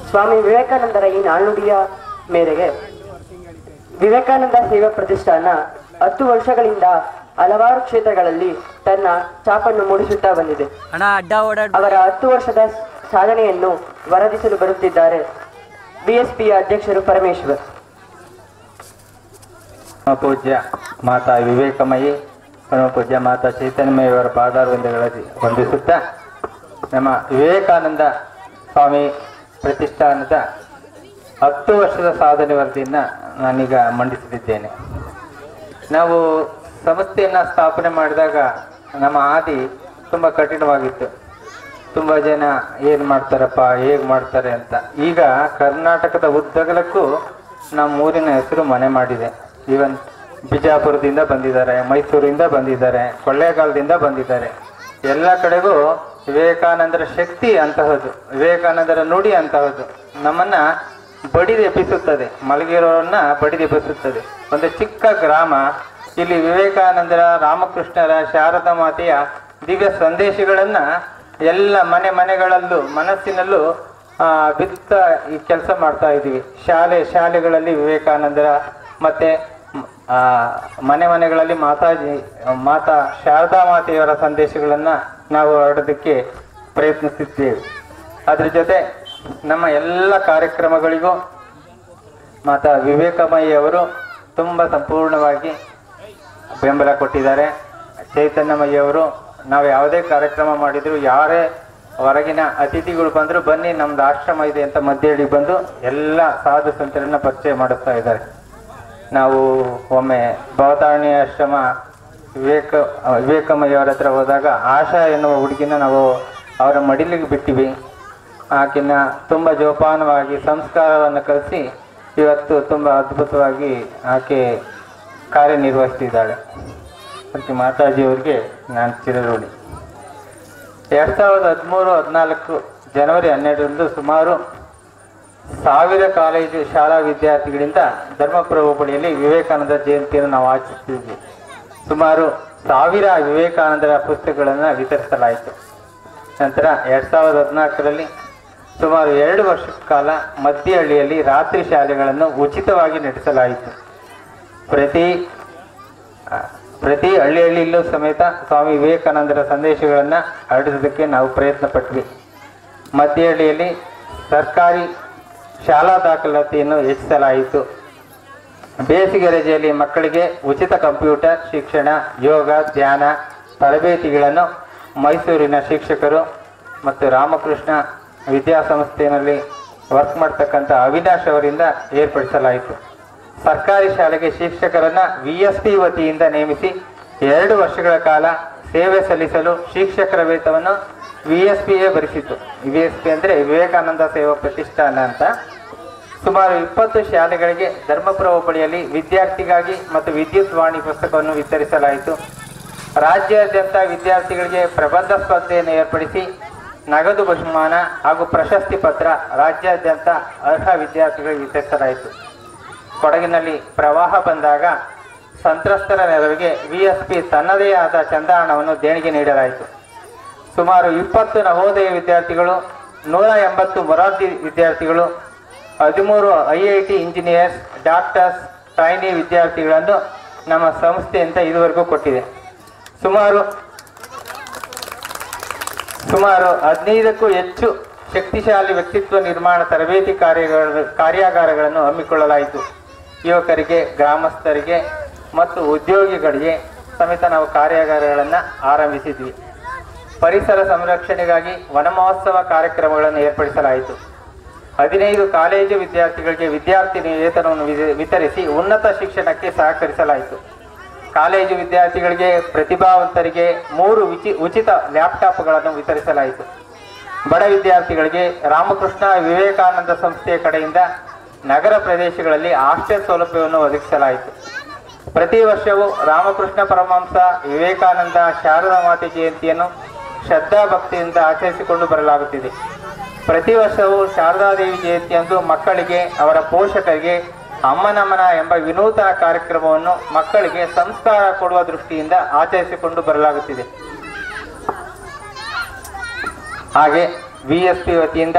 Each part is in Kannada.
ಸ್ವಾಮಿ ವಿವೇಕಾನಂದರ ಈ ನಾಣ್ಣುಡಿಯ ಮೇರೆಗೆ ವಿವೇಕಾನಂದ ಸೇವಾ ಪ್ರತಿಷ್ಠಾನ ಹತ್ತು ವರ್ಷಗಳಿಂದ ಹಲವಾರು ಕ್ಷೇತ್ರಗಳಲ್ಲಿ ತನ್ನ ಛಾಪನ್ನು ಮೂಡಿಸುತ್ತಾ ಬಂದಿದೆ ಅಣ್ಣ ಅಡ್ಡ ಓಡಾಡ್ ಅವರ ಹತ್ತು ವರ್ಷದ ಸಾಧನೆಯನ್ನು ವರದಿಸಲು ಬರುತ್ತಿದ್ದಾರೆ ಬಿಎಸ್ಪಿಯ ಅಧ್ಯಕ್ಷರು ಪರಮೇಶ್ವರ್ ಪರಮ ಪೂಜ್ಯ ಮಾತಾ ವಿವೇಕಮಯಿ ಪರಮ ಪೂಜ್ಯ ಮಾತಾ ಚೈತನ್ಯಮಯವರ ಪಾದಾರವಿಂದಗಳಲ್ಲಿ ವಂದಿಸುತ್ತಾ ನಮ್ಮ ವಿವೇಕಾನಂದ ಸ್ವಾಮಿ ಪ್ರತಿಷ್ಠಾನದ ಹತ್ತು ವರ್ಷದ ಸಾಧನೆ ವರದಿಯನ್ನು ನಾನೀಗ ಮಂಡಿಸಲಿದ್ದೇನೆ ನಾವು ಸಂಸ್ಥೆಯನ್ನು ಸ್ಥಾಪನೆ ಮಾಡಿದಾಗ ನಮ್ಮ ಹಾದಿ ತುಂಬ ಕಠಿಣವಾಗಿತ್ತು ತುಂಬ ಜನ ಏನು ಮಾಡ್ತಾರಪ್ಪ ಹೇಗೆ ಮಾಡ್ತಾರೆ ಅಂತ ಈಗ ಕರ್ನಾಟಕದ ಉದ್ದಗಲಕ್ಕೂ ನಮ್ಮ ಊರಿನ ಹೆಸರು ಮನೆ ಮಾಡಿದೆ ಈವನ್ ಬಿಜಾಪುರದಿಂದ ಬಂದಿದ್ದಾರೆ ಮೈಸೂರಿಂದ ಬಂದಿದ್ದಾರೆ ಕೊಳ್ಳೇಗಾಲದಿಂದ ಬಂದಿದ್ದಾರೆ ಎಲ್ಲ ಕಡೆಗೂ ವಿವೇಕಾನಂದರ ಶಕ್ತಿ ಅಂತಹದ್ದು ವಿವೇಕಾನಂದರ ನುಡಿ ಅಂತಹದ್ದು ನಮ್ಮನ್ನ ಬಡಿದೆಬ್ಬಿಸುತ್ತದೆ ಮಲಗಿರೋರನ್ನ ಬಡಿದೆಬ್ಬಿಸುತ್ತದೆ ಒಂದು ಚಿಕ್ಕ ಗ್ರಾಮ ಇಲ್ಲಿ ವಿವೇಕಾನಂದರ ರಾಮಕೃಷ್ಣರ ಶಾರದಾ ಮಾತೆಯ ದಿವ್ಯ ಸಂದೇಶಗಳನ್ನ ಎಲ್ಲ ಮನೆ ಮನೆಗಳಲ್ಲೂ ಮನಸ್ಸಿನಲ್ಲೂ ಆ, ಬಿತ್ತ ಈ ಕೆಲಸ ಮಾಡ್ತಾ ಇದ್ದೀವಿ ಶಾಲೆ ಶಾಲೆಗಳಲ್ಲಿ ವಿವೇಕಾನಂದರ ಮತ್ತೆ ಮ್, ಆ, ಮನೆ ಮನೆಗಳಲ್ಲಿ ಮಾತಾಜಿ ಮಾತಾ ಶಾರದಾ ಮಾತೆಯವರ ಸಂದೇಶಗಳನ್ನ ನಾವು ಹರಡೋದಕ್ಕೆ ಪ್ರಯತ್ನಿಸುತ್ತೇವೆ ಅದ್ರ ಜೊತೆ ನಮ್ಮ ಎಲ್ಲ ಕಾರ್ಯಕ್ರಮಗಳಿಗೂ ಮಾತಾ ವಿವೇಕಮಯಿ ಅವರು ತುಂಬ ಸಂಪೂರ್ಣವಾಗಿ ಬೆಂಬಲ ಕೊಟ್ಟಿದ್ದಾರೆ ಚೈತನ್ಯಮಯ್ಯ ಅವರು ನಾವು ಯಾವುದೇ ಕಾರ್ಯಕ್ರಮ ಮಾಡಿದ್ರು ಯಾರೇ ಹೊರಗಿನ ಅತಿಥಿಗಳು ಬಂದರೂ ಬನ್ನಿ ನಮ್ದು ಆಶ್ರಮ ಇದೆ ಅಂತ ಮಧ್ಯೇಳಿ ಬಂದು ಎಲ್ಲ ಸಾಧು ಸಂತರನ್ನ ಪರಿಚಯ ಮಾಡಿಸ್ತಾ ಇದ್ದಾರೆ ನಾವು ಒಮ್ಮೆ ಭವತಾರಣಿ ಆಶ್ರಮ ವಿವೇಕ ವಿವೇಕಮಯ್ಯ ಅವರ ಹತ್ರ ಹೋದಾಗ ಆಶಾ ಎನ್ನುವ ಹುಡುಗಿನ ನಾವು ಅವರ ಮಡಿಲಿಗೆ ಬಿಟ್ಟಿವಿ ಆಕೆನ ತುಂಬ ಜೋಪಾನವಾಗಿ ಸಂಸ್ಕಾರವನ್ನು ಕಲಿಸಿ ಇವತ್ತು ತುಂಬ ಅದ್ಭುತವಾಗಿ ಆಕೆ ಕಾರ್ಯನಿರ್ವಹಿಸ್ತಿದ್ದಾಳೆ ಅದಕ್ಕೆ ಮಾತಾಜಿಯವರಿಗೆ ನಾನು ಚಿರಋಣಿ ಎರಡು ಸಾವಿರದ ಹದಿಮೂರು ಹದಿನಾಲ್ಕು ಜನವರಿ ಹನ್ನೆರಡರಂದು ಸುಮಾರು ಸಾವಿರ ಕಾಲೇಜು ಶಾಲಾ ವಿದ್ಯಾರ್ಥಿಗಳಿಂದ ಧರ್ಮಪುರ ಹೋಬಳಿಯಲ್ಲಿ ವಿವೇಕಾನಂದ ಜಯಂತಿಯನ್ನು ನಾವು ಆಚರಿಸಿದ್ವಿ ಸುಮಾರು ಸಾವಿರ ವಿವೇಕಾನಂದರ ಪುಸ್ತಕಗಳನ್ನು ವಿತರಿಸಲಾಯಿತು ನಂತರ ಎರಡು ಸಾವಿರದ ಹದಿನಾಲ್ಕರಲ್ಲಿ ಸುಮಾರು ಎರಡು ವರ್ಷ ಕಾಲ ಮಧ್ಯಹಳ್ಳಿಯಲ್ಲಿ ರಾತ್ರಿ ಶಾಲೆಗಳನ್ನು ಉಚಿತವಾಗಿ ನಡೆಸಲಾಯಿತು ಪ್ರತಿ ಆ, ಪ್ರತಿ ಹಳ್ಳಿ ಹಳ್ಳಿಯಲ್ಲೂ ಸಮೇತ ಸ್ವಾಮಿ ವಿವೇಕಾನಂದರ ಸಂದೇಶಗಳನ್ನು ಹರಡಿಸೋದಕ್ಕೆ ನಾವು ಪ್ರಯತ್ನ ಪಟ್ವಿ ಮಧ್ಯಹಳ್ಳಿಯಲ್ಲಿ ಸರ್ಕಾರಿ ಶಾಲಾ ದಾಖಲಾತಿಯನ್ನು ಹೆಚ್ಚಿಸಲಾಯಿತು ಬೇಸಿಗೆ ರಜೆಯಲ್ಲಿ ಮಕ್ಕಳಿಗೆ ಉಚಿತ ಕಂಪ್ಯೂಟರ್ ಶಿಕ್ಷಣ ಯೋಗ ಧ್ಯಾನ ತರಬೇತಿಗಳನ್ನು ಮೈಸೂರಿನ ಶಿಕ್ಷಕರು ಮತ್ತು ರಾಮಕೃಷ್ಣ ವಿದ್ಯಾಸಂಸ್ಥೆಯಲ್ಲಿ ವರ್ಕ್ ಮಾಡ್ತಕ್ಕಂಥ ಅವಿನಾಶ್ ಅವರಿಂದ ಏರ್ಪಡಿಸಲಾಯಿತು ಸರ್ಕಾರಿ ಶಾಲೆಗೆ ಶಿಕ್ಷಕರನ್ನ ವಿ ಎಸ್ ಪಿ ವತಿಯಿಂದ ನೇಮಿಸಿ ಎರಡು ವರ್ಷಗಳ ಕಾಲ ಸೇವೆ ಸಲ್ಲಿಸಲು ಶಿಕ್ಷಕರ ವೇತನವನ್ನು ವಿ ಎಸ್ ಪಿಯೇ ಭರಿಸಿತು ವಿ ಎಸ್ ಪಿ ಅಂದರೆ ವಿವೇಕಾನಂದ ಸೇವಾ ಪ್ರತಿಷ್ಠಾನ ಅಂತ ಸುಮಾರು ಇಪ್ಪತ್ತು ಶಾಲೆಗಳಿಗೆ ಧರ್ಮಪುರ ಹೋಬಳಿಯಲ್ಲಿ ವಿದ್ಯಾರ್ಥಿಗಾಗಿ ಮತ್ತು ವಿದ್ಯುತ್ ವಾಣಿ ಪುಸ್ತಕವನ್ನು ವಿತರಿಸಲಾಯಿತು ರಾಜ್ಯಾದ್ಯಂತ ವಿದ್ಯಾರ್ಥಿಗಳಿಗೆ ಪ್ರಬಂಧ ಸ್ಪರ್ಧೆಯನ್ನು ಏರ್ಪಡಿಸಿ ನಗದು ಬಹುಮಾನ ಹಾಗೂ ಪ್ರಶಸ್ತಿ ಪತ್ರ ರಾಜ್ಯಾದ್ಯಂತ ಅರ್ಹ ವಿದ್ಯಾರ್ಥಿಗಳಿಗೆ ವಿತರಿಸಲಾಯಿತು ಕೊಡಗಿನಲ್ಲಿ ಪ್ರವಾಹ ಬಂದಾಗ ಸಂತ್ರಸ್ತರ ನೆರವಿಗೆ ವಿ ಎಸ್ ಪಿ ತನ್ನದೇ ಆದ ಚಂದಾಹಣವನ್ನು ದೇಣಿಗೆ ನೀಡಲಾಯಿತು ಸುಮಾರು ಇಪ್ಪತ್ತು ನವೋದಯ ವಿದ್ಯಾರ್ಥಿಗಳು ನೂರ ಎಂಬತ್ತು ಮೊರಾರ್ಜಿ ವಿದ್ಯಾರ್ಥಿಗಳು ಹದಿಮೂರು I I T engineers doctors trainee ವಿದ್ಯಾರ್ಥಿಗಳನ್ನು ನಮ್ಮ ಸಂಸ್ಥೆಯಿಂದ ಇದುವರೆಗೂ ಕೊಟ್ಟಿದೆ ಸುಮಾರು ಸುಮಾರು ಹದಿನೈದಕ್ಕೂ ಹೆಚ್ಚು ಶಕ್ತಿಶಾಲಿ ವ್ಯಕ್ತಿತ್ವ ನಿರ್ಮಾಣ ತರಬೇತಿ ಕಾರ್ಯಗಳ ಕಾರ್ಯಾಗಾರಗಳನ್ನು ಹಮ್ಮಿಕೊಳ್ಳಲಾಯಿತು ಯುವಕರಿಗೆ ಗ್ರಾಮಸ್ಥರಿಗೆ ಮತ್ತು ಉದ್ಯೋಗಿಗಳಿಗೆ ಸಮೇತ ನಾವು ಕಾರ್ಯಾಗಾರಗಳನ್ನು ಆರಂಭಿಸಿದ್ವಿ ಪರಿಸರ ಸಂರಕ್ಷಣೆಗಾಗಿ ವನ ಮಹೋತ್ಸವ ಕಾರ್ಯಕ್ರಮಗಳನ್ನು ಏರ್ಪಡಿಸಲಾಯಿತು ಹದಿನೈದು ಕಾಲೇಜು ವಿದ್ಯಾರ್ಥಿಗಳಿಗೆ ವಿದ್ಯಾರ್ಥಿ ವೇತನವನ್ನು ವಿಧ- ವಿತರಿಸಿ ಉನ್ನತ ಶಿಕ್ಷಣಕ್ಕೆ ಸಹಕರಿಸಲಾಯಿತು ಕಾಲೇಜು ವಿದ್ಯಾರ್ಥಿಗಳಿಗೆ ಪ್ರತಿಭಾವಂತರಿಗೆ ಮೂರು ಉಚಿ ಉಚಿತ ಲ್ಯಾಪ್ಟಾಪ್ಗಳನ್ನು ವಿತರಿಸಲಾಯಿತು ಬಡ ವಿದ್ಯಾರ್ಥಿಗಳಿಗೆ ರಾಮಕೃಷ್ಣ ವಿವೇಕಾನಂದ ಸಂಸ್ಥೆಯ ಕಡೆಯಿಂದ ನಗರ ಪ್ರದೇಶಗಳಲ್ಲಿ ಹಾಸ್ಟೆಲ್ ಸೌಲಭ್ಯವನ್ನು ಒದಗಿಸಲಾಯಿತು ಪ್ರತಿ ವರ್ಷವೂ ರಾಮಕೃಷ್ಣ ಪರಮಹಂಸ ವಿವೇಕಾನಂದ ಶಾರದಾ ಮಾತೆ ಜಯಂತಿಯನ್ನು ಶ್ರದ್ಧಾ ಭಕ್ತಿಯಿಂದ ಆಚರಿಸಿಕೊಂಡು ಬರಲಾಗುತ್ತಿದೆ ಪ್ರತಿ ವರ್ಷವೂ ಶಾರದಾದೇವಿ ಜಯಂತಿಯಂದು ಮಕ್ಕಳಿಗೆ ಅವರ ಪೋಷಕರಿಗೆ ಅಮ್ಮನಮ್ಮನ ಎಂಬ ವಿನೂತನ ಕಾರ್ಯಕ್ರಮವನ್ನು ಮಕ್ಕಳಿಗೆ ಸಂಸ್ಕಾರ ಕೊಡುವ ದೃಷ್ಟಿಯಿಂದ ಆಚರಿಸಿಕೊಂಡು ಬರಲಾಗುತ್ತಿದೆ ಹಾಗೆ ವಿ ಎಸ್ ಪಿ ವತಿಯಿಂದ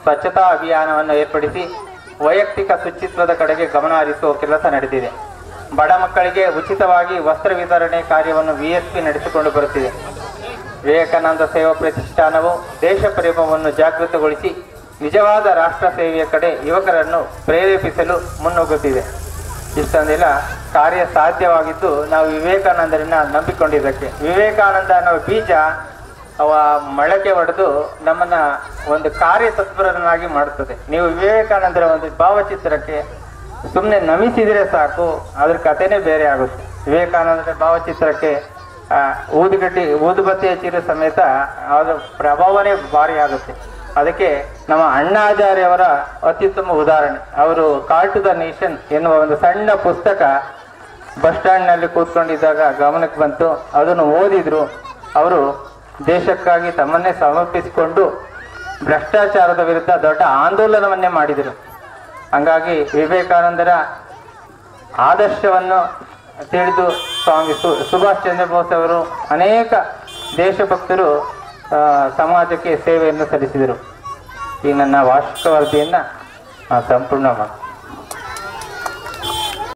ಸ್ವಚ್ಛತಾ ಅಭಿಯಾನವನ್ನು ಏರ್ಪಡಿಸಿ ವೈಯಕ್ತಿಕ ಶುಚಿತ್ವದ ಕಡೆಗೆ ಗಮನ ಹರಿಸುವ ಕೆಲಸ ನಡೆದಿದೆ ಬಡ ಮಕ್ಕಳಿಗೆ ಉಚಿತವಾಗಿ ವಸ್ತ್ರ ವಿತರಣೆ ಕಾರ್ಯವನ್ನು ವಿಎಸ್ಪಿ ನಡೆಸಿಕೊಂಡು ಬರುತ್ತಿದೆ ವಿವೇಕಾನಂದ ಸೇವಾ ಪ್ರತಿಷ್ಠಾನವು ದೇಶ ಪ್ರೇಮವನ್ನು ಜಾಗೃತಗೊಳಿಸಿ ನಿಜವಾದ ರಾಷ್ಟ್ರ ಸೇವೆಯ ಕಡೆ ಯುವಕರನ್ನು ಪ್ರೇರೇಪಿಸಲು ಮುನ್ನುಗ್ಗುತ್ತಿದೆ ಇಷ್ಟೊಂದೆಲ್ಲ ಕಾರ್ಯ ಸಾಧ್ಯವಾಗಿದ್ದು ನಾವು ವಿವೇಕಾನಂದರನ್ನ ನಂಬಿಕೊಂಡಿದ್ದಕ್ಕೆ ವಿವೇಕಾನಂದ ಅನ್ನೋ ಬೀಜ ಅವ ಮೊಳಕೆ ಹೊಡೆದು ನಮ್ಮನ್ನ ಒಂದು ಕಾರ್ಯತತ್ಪರನಾಗಿ ಮಾಡುತ್ತದೆ ನೀವು ವಿವೇಕಾನಂದರ ಒಂದು ಭಾವಚಿತ್ರಕ್ಕೆ ಸುಮ್ಮನೆ ನಮಿಸಿದರೆ ಸಾಕು ಅದ್ರ ಕಥೆನೇ ಬೇರೆ ಆಗುತ್ತೆ ವಿವೇಕಾನಂದರ ಭಾವಚಿತ್ರಕ್ಕೆ ಆ, ಊದುಗಡ್ಡಿ ಊದುಬತ್ತಿ ಹಚ್ಚಿರೋ ಸಮೇತ ಅದರ ಪ್ರಭಾವನೇ ಭಾರಿ ಆಗುತ್ತೆ ಅದಕ್ಕೆ ನಮ್ಮ ಅಣ್ಣಾಚಾರ್ಯವರ ಅತ್ಯುತ್ತಮ ಉದಾಹರಣೆ ಅವರು ಕಾಲ್ ಟು ದ ನೇಷನ್ ಎನ್ನುವ ಒಂದು ಸಣ್ಣ ಪುಸ್ತಕ ಬಸ್ ಸ್ಟ್ಯಾಂಡ್ನಲ್ಲಿ ಕೂತ್ಕೊಂಡಿದ್ದಾಗ ಗಮನಕ್ಕೆ ಬಂತು ಅದನ್ನು ಓದಿದ್ರು ಅವರು ದೇಶಕ್ಕಾಗಿ ತಮ್ಮನ್ನೇ ಸಮರ್ಪಿಸಿಕೊಂಡು ಭ್ರಷ್ಟಾಚಾರದ ವಿರುದ್ಧ ದೊಡ್ಡ ಆಂದೋಲನವನ್ನೇ ಮಾಡಿದರು ಹಂಗಾಗಿ ವಿವೇಕಾನಂದರ ಆದರ್ಶವನ್ನು ತಿಳಿದು ಸ್ವಾಮಿ ಸು ಸುಭಾಷ್ ಚಂದ್ರ ಬೋಸ್ ಅವರು ಅನೇಕ ದೇಶಭಕ್ತರು ಆ, ಸಮಾಜಕ್ಕೆ ಸೇವೆಯನ್ನು ಸಲ್ಲಿಸಿದರು ಈ ನನ್ನ ವಾರ್ಷಿಕ ವರದಿಯನ್ನು ಸಂಪೂರ್ಣ ಮಾಡಿ